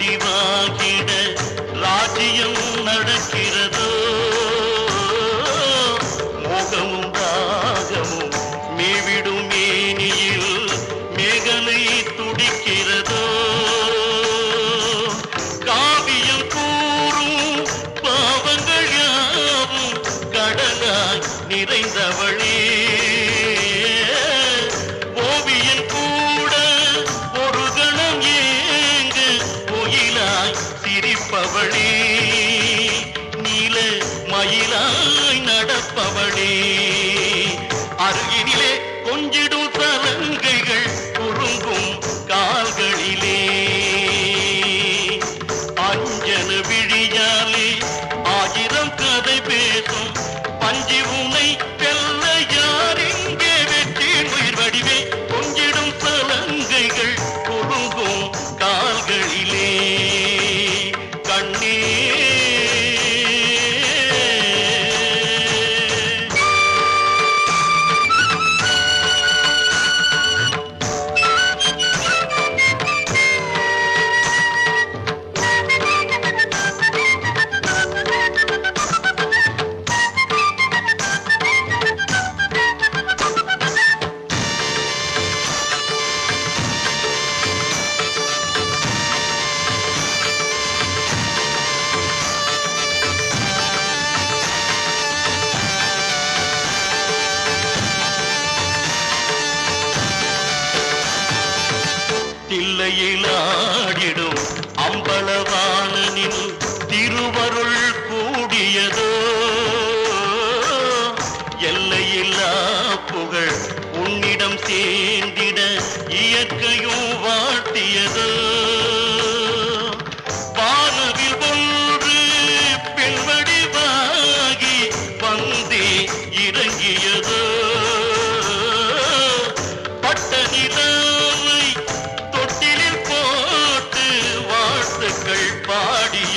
முடிவாகிட ராஜ்யம் நடக்கிறதோ மோகமும் தாகமும் மேவிடும் மேனியில் மேகலை துடிக்கிறதோ காவியம் கூறும் பாவங்கள் யாவும் கடலாய் நிறைந்தவளே ஓவியன் கூட ஒரு கணம் ஏங்க ஒயிலாய் சிரிப்பவளே நீல மயிலாய் நடப்பவளே அருகினிலே கொஞ்சிடும் தலங்கைகள் குறுங்கும் கால்களிலே அஞ்சன விழியாலே ஆயிரம் கதை பேசும் பஞ்சி உனை வெல்ல யார் இங்கே வெற்றி உயிர் வடிவே கொஞ்சிடும் சலங்கைகள் குறுங்கும் கால்களிலே கண்ணே தில்லையில் ஆடிடும் அம்பலவாணனின் திருவருள் கூடியதோ எல்லையில்லா புகழ் உன்னிடம் சேர்ந்திட இயற்கையும் வாழ்த்தியதோ வானவில் ஒன்று பெண் வடிவாகி வந்தே இறங்கியதோ பட்ட நிலாவை தொட்டிலில் போட்டு வாழ்த்துக்கள் பாடிய